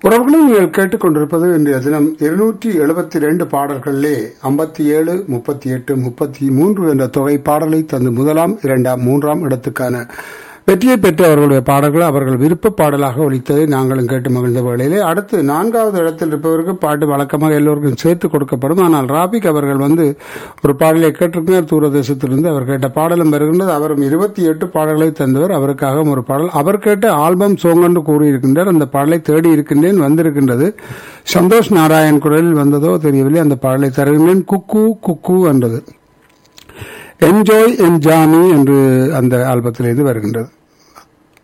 உறவுகளும் நீங்கள் கேட்டுக்கொண்டிருப்பது இன்றைய தினம் இருநூற்றி எழுபத்தி ரெண்டு பாடல்களிலே ஐம்பத்தி ஏழு முப்பத்தி எட்டு முப்பத்தி மூன்று என்ற தொகை பாடலை தந்து முதலாம் இரண்டாம் மூன்றாம் இடத்துக்கான வெற்றியை பெற்ற அவர்களுடைய பாடல்கள் அவர்கள் விருப்ப பாடலாக ஒலித்ததை நாங்களும் கேட்டு மகிழ்ந்த வேளையிலே அடுத்து நான்காவது இடத்தில் இருப்பவருக்கு பாட்டு வழக்கமாக எல்லோருக்கும் சேர்த்து கொடுக்கப்படும் ஆனால் ராபிக் அவர்கள் வந்து ஒரு பாடலை கேட்டிருக்கிறார் தூரதேசத்திலிருந்து அவர் கேட்ட பாடலும் வருகின்றது அவரும் இருபத்தி எட்டு பாடல்களை தந்தவர் அவருக்காக ஒரு பாடல் அவர் கேட்ட ஆல்பம் சோங் என்று கூறியிருக்கின்றார் அந்த பாடலை தேடி இருக்கின்றேன் வந்திருக்கின்றது சந்தோஷ் நாராயண் குரலில் வந்ததோ தெரியவில்லை அந்த பாடலை தருகின்றேன் குக்கு குக்கு என்றது என்ஜாய் என்ஜாமி என்று அந்த ஆல்பத்திலிருந்து வருகின்றது